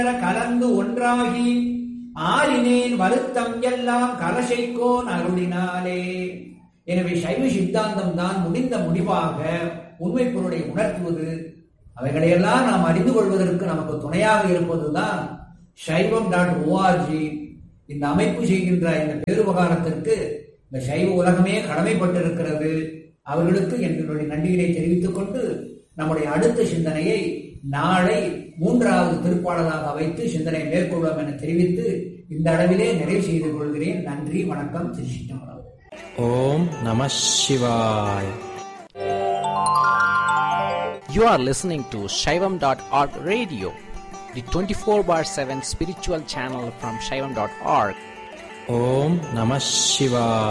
கலந்து ஒன்றாகி ஆறினேன் வருத்தம் எல்லாம் கலசைக்கோன் அருளினாலே எனவே சைவ சித்தாந்தம் தான் முடிந்த முடிவாக உண்மை பொருளை உணர்த்துவது அவைகளையெல்லாம் நாம் அறிந்து கொள்வதற்கு நமக்கு துணையாக இருப்பதுதான் சைவம் டாட் ஓஆர்ஜி இந்த அமைப்பு செய்கின்ற இந்த பேருபகாரத்திற்கு இந்த சைவ உலகமே கடமைப்பட்டிருக்கிறது அவர்களுக்கு என்னுடைய நன்றியினை தெரிவித்துக் கொண்டு நம்முடைய அடுத்த சிந்தனையை நாளை மூன்றாவது திருப்பாடலாக வைத்து சிந்தனை மேற்கொள்வோம் என தெரிவித்து இந்த அளவிலே நிறைவு செய்து கொள்கிறேன் நன்றி வணக்கம் திருச்சிட்டம்பரம் ஓம் நம சிவாய் You are listening to Shaivam.org radio, the 24 bar 7 spiritual channel from Shaivam.org. ஓம் நம சிவாய்